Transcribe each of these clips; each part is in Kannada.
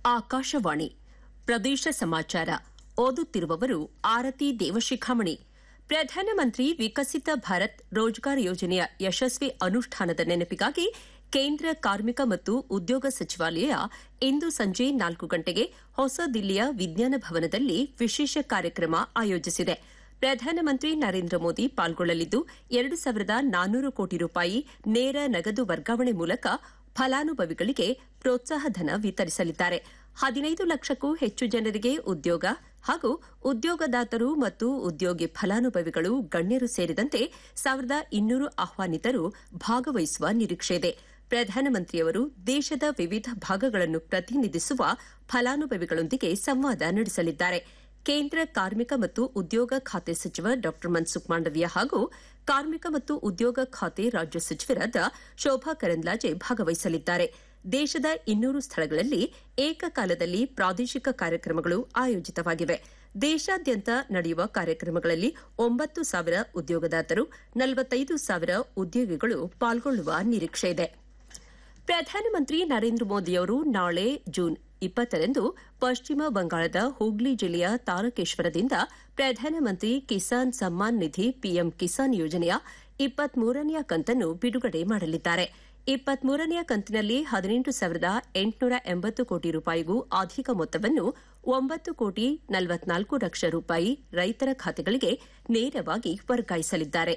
ಆಕಾಶವಾಣಿ ಪ್ರದೇಶ ಸಮಾಚಾರ ಓದುತ್ತಿರುವವರು ಆರತಿ ದೇವಶಿಖಾಮಣಿ ಪ್ರಧಾನಮಂತ್ರಿ ವಿಕಸಿತ ಭಾರತ್ ರೋಜ್ಗಾರ್ ಯೋಜನೆಯ ಯಶಸ್ವಿ ಅನುಷ್ಠಾನದ ನೆನಪಿಗಾಗಿ ಕೇಂದ್ರ ಕಾರ್ಮಿಕ ಮತ್ತು ಉದ್ಯೋಗ ಸಚಿವಾಲಯ ಇಂದು ಸಂಜೆ ನಾಲ್ಕು ಗಂಟೆಗೆ ಹೊಸ ದಿಲ್ಲಿಯ ವಿಜ್ಞಾನ ಭವನದಲ್ಲಿ ವಿಶೇಷ ಕಾರ್ಯಕ್ರಮ ಆಯೋಜಿಸಿದೆ ಪ್ರಧಾನಮಂತ್ರಿ ನರೇಂದ್ರ ಮೋದಿ ಪಾಲ್ಗೊಳ್ಳಲಿದ್ದು ಎರಡು ಸಾವಿರದ ನಾನ್ನೂರು ಕೋಟಿ ರೂಪಾಯಿ ನೇರ ನಗದು ವರ್ಗಾವಣೆ ಮೂಲಕ ಫಲಾನುಭವಿಗಳಿಗೆ ಪ್ರೋತ್ಸಾಹಧನ ವಿತರಿಸಲಿದ್ದಾರೆ ಹದಿನೈದು ಲಕ್ಷಕ್ಕೂ ಹೆಚ್ಚು ಜನರಿಗೆ ಉದ್ಯೋಗ ಹಾಗೂ ಉದ್ಯೋಗದಾತರು ಮತ್ತು ಉದ್ಯೋಗಿ ಫಲಾನುಭವಿಗಳು ಗಣ್ಯರು ಸೇರಿದಂತೆ ಸಾವಿರದ ಇನ್ನೂರು ಆಹ್ವಾನಿತರು ಭಾಗವಹಿಸುವ ನಿರೀಕ್ಷೆಯಿದೆ ಪ್ರಧಾನಮಂತ್ರಿಯವರು ದೇಶದ ವಿವಿಧ ಭಾಗಗಳನ್ನು ಪ್ರತಿನಿಧಿಸುವ ಫಲಾನುಭವಿಗಳೊಂದಿಗೆ ಸಂವಾದ ನಡೆಸಲಿದ್ದಾರೆ ಕೇಂದ್ರ ಕಾರ್ಮಿಕ ಮತ್ತು ಉದ್ಯೋಗ ಖಾತೆ ಸಚಿವ ಡಾ ಮನ್ಸುಖ್ ಮಾಂಡವಿಯಾ ಹಾಗೂ ಕಾರ್ಮಿಕ ಮತ್ತು ಉದ್ಯೋಗ ಖಾತೆ ರಾಜ್ಯ ಸಚಿವರಾದ ಶೋಭಾ ಕರಂದ್ಲಾಜೆ ಭಾಗವಹಿಸಲಿದ್ದಾರೆ ದೇಶದ ಇನ್ನೂರು ಸ್ಥಳಗಳಲ್ಲಿ ಏಕಕಾಲದಲ್ಲಿ ಪ್ರಾದೇಶಿಕ ಕಾರ್ಯಕ್ರಮಗಳು ಆಯೋಜಿತವಾಗಿವೆ ದೇಶಾದ್ಯಂತ ನಡೆಯುವ ಕಾರ್ಯಕ್ರಮಗಳಲ್ಲಿ ಒಂಬತ್ತು ಸಾವಿರ ಉದ್ಯೋಗದಾತರು ನಲವತ್ತೈದು ಸಾವಿರ ಉದ್ಯೋಗಿಗಳು ಪಾಲ್ಗೊಳ್ಳುವ ನಿರೀಕ್ಷೆಯಿದೆ ಪ್ರಧಾನಮಂತ್ರಿ ನರೇಂದ್ರ ಮೋದಿಯವರು ನಾಳೆ ಜೂನ್ ಇಪ್ಪತ್ತರಂದು ಪಶ್ಚಿಮ ಬಂಗಾಳದ ಹೂಗ್ಲಿ ಜಿಲ್ಲೆಯ ತಾರಕೇಶ್ವರದಿಂದ ಪ್ರಧಾನಮಂತ್ರಿ ಕಿಸಾನ್ ಸಮ್ಮಾನ್ ನಿಧಿ ಪಿಎಂ ಕಿಸಾನ್ ಯೋಜನೆಯ ಇಪ್ಪತ್ಮೂರನೆಯ ಕಂತನ್ನು ಬಿಡುಗಡೆ ಮಾಡಲಿದ್ದಾರೆ ಇಪ್ಪತ್ಮೂರನೆಯ ಕಂತಿನಲ್ಲಿ ಹದಿನೆಂಟು ಸಾವಿರದ ಎಂಟುನೂರ ಎಂಬತ್ತು ಕೋಟಿ ರೂಪಾಯಿಗೂ ಅಧಿಕ ಮೊತ್ತವನ್ನು ಒಂಬತ್ತು ಕೋಟಿ ನಲವತ್ನಾಲ್ಕು ಲಕ್ಷ ರೂಪಾಯಿ ರೈತರ ಖಾತೆಗಳಿಗೆ ನೇರವಾಗಿ ವರ್ಗಾಯಿಸಲಿದ್ದಾರೆ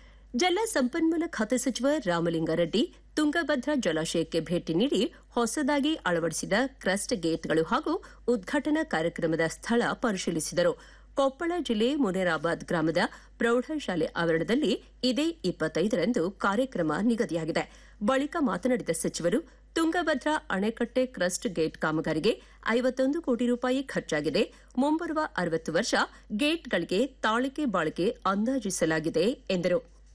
ಜಲ ಸಂಪನ್ಮೂಲ ಖಾತೆ ಸಚಿವ ರಾಮಲಿಂಗಾರೆಡ್ಡಿ ತುಂಗಭದ್ರಾ ಜಲಾಶಯಕ್ಕೆ ಭೇಟಿ ನೀಡಿ ಹೊಸದಾಗಿ ಅಳವಡಿಸಿದ ಕ್ರಸ್ಟ್ ಗೇಟ್ಗಳು ಹಾಗೂ ಉದ್ಘಾಟನಾ ಕಾರ್ಯಕ್ರಮದ ಸ್ಥಳ ಪರಿಶೀಲಿಸಿದರು ಕೊಪ್ಪಳ ಜಿಲ್ಲೆ ಮುನೇರಾಬಾದ್ ಗ್ರಾಮದ ಪ್ರೌಢಶಾಲೆ ಆವರಣದಲ್ಲಿ ಇದೇ ಇಪ್ಪತ್ತೈದರಂದು ಕಾರ್ಯಕ್ರಮ ನಿಗದಿಯಾಗಿದೆ ಬಳಿಕ ಮಾತನಾಡಿದ ಸಚಿವರು ತುಂಗಭದ್ರಾ ಅಣೆಕಟ್ಟೆ ಕ್ರಸ್ಟ್ ಗೇಟ್ ಕಾಮಗಾರಿಗೆ ಐವತ್ತೊಂದು ಕೋಟಿ ರೂಪಾಯಿ ಖರ್ಚಾಗಿದೆ ಮುಂಬರುವ ಅರವತ್ತು ವರ್ಷ ಗೇಟ್ಗಳಿಗೆ ತಾಳಿಕೆ ಬಾಳಿಕೆ ಅಂದಾಜಿಸಲಾಗಿದೆ ಎಂದರು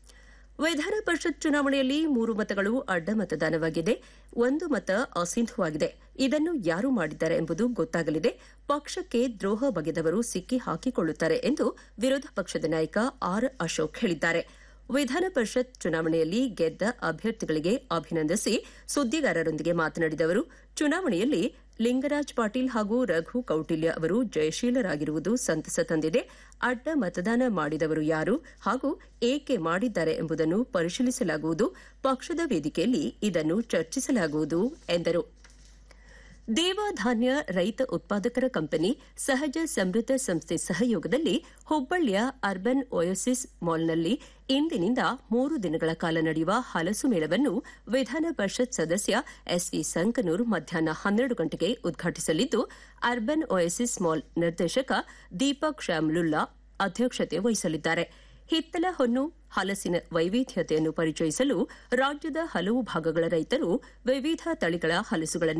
ವಿಧಾನ ಪರಿಷತ್ ಚುನಾವಣೆಯಲ್ಲಿ ಮೂರು ಮತಗಳು ಅಡ್ಡ ಮತದಾನವಾಗಿದೆ ಒಂದು ಮತ ಅಸಿಂಧುವಾಗಿದೆ ಇದನ್ನು ಯಾರು ಮಾಡಿದ್ದಾರೆ ಎಂಬುದು ಗೊತ್ತಾಗಲಿದೆ ಪಕ್ಷಕ್ಕೆ ದ್ರೋಹ ಬಗೆದವರು ಸಿಕ್ಕಿ ಹಾಕಿಕೊಳ್ಳುತ್ತಾರೆ ಎಂದು ವಿರೋಧ ಪಕ್ಷದ ನಾಯಕ ಆರ್ ಅಶೋಕ್ ಹೇಳಿದ್ದಾರೆ ವಿಧಾನ ಪರಿಷತ್ ಚುನಾವಣೆಯಲ್ಲಿ ಗೆದ್ದ ಅಭ್ಯರ್ಥಿಗಳಿಗೆ ಅಭಿನಂದಿಸಿ ಸುದ್ದಿಗಾರರೊಂದಿಗೆ ಮಾತನಾಡಿದ ಅವರು ಚುನಾವಣೆಯಲ್ಲಿ ಲಿಂಗರಾಜ್ ಪಾಟೀಲ್ ಹಾಗೂ ರಘು ಕೌಟಿಲ್ಯ ಅವರು ಜಯಶೀಲರಾಗಿರುವುದು ಸಂತಸ ತಂದಿದೆ ಅಡ್ಡ ಮತದಾನ ಮಾಡಿದವರು ಯಾರು ಹಾಗೂ ಏಕೆ ಮಾಡಿದ್ದಾರೆ ಎಂಬುದನ್ನು ಪರಿಶೀಲಿಸಲಾಗುವುದು ಪಕ್ಷದ ವೇದಿಕೆಯಲ್ಲಿ ಇದನ್ನು ಚರ್ಚಿಸಲಾಗುವುದು ಎಂದರು ದೇವಧಾನ್ಯ ರೈತ ಉತ್ಪಾದಕರ ಕಂಪನಿ ಸಹಜ ಸಮೃದ್ಧ ಸಂಸ್ಥೆ ಸಹಯೋಗದಲ್ಲಿ ಹುಬ್ಬಳ್ಳಿಯ ಅರ್ಬನ್ ಒಯಸಿಸ್ ಮಾಲ್ನಲ್ಲಿ ಇಂದಿನಿಂದ ಮೂರು ದಿನಗಳ ಕಾಲ ನಡೆಯುವ ಹಲಸು ಮೇಳವನ್ನು ವಿಧಾನ ಪರಿಷತ್ ಸದಸ್ಯ ಎಸ್ವಿ ಸಂಕನೂರ್ ಮಧ್ಯಾಹ್ನ ಹನ್ನೆರಡು ಗಂಟೆಗೆ ಉದ್ಘಾಟಿಸಲಿದ್ದು ಅರ್ಬನ್ ಒಯಸಿಸ್ ಮಾಲ್ ನಿರ್ದೇಶಕ ದೀಪಕ್ ಶ್ಯಾಮ್ಲುಲ್ಲಾ ಅಧ್ಯಕ್ಷತೆ ವಹಿಸಲಿದ್ದಾರೆ ಹಿತ್ತಲ ಹೊನ್ನು ಹಲಸಿನ ವೈವಿಧ್ಯತೆಯನ್ನು ಪರಿಚಯಿಸಲು ರಾಜ್ಯದ ಹಲವು ಭಾಗಗಳ ರೈತರು ವಿವಿಧ ತಳಿಗಳ ಹಲಸುಗಳನ್ನು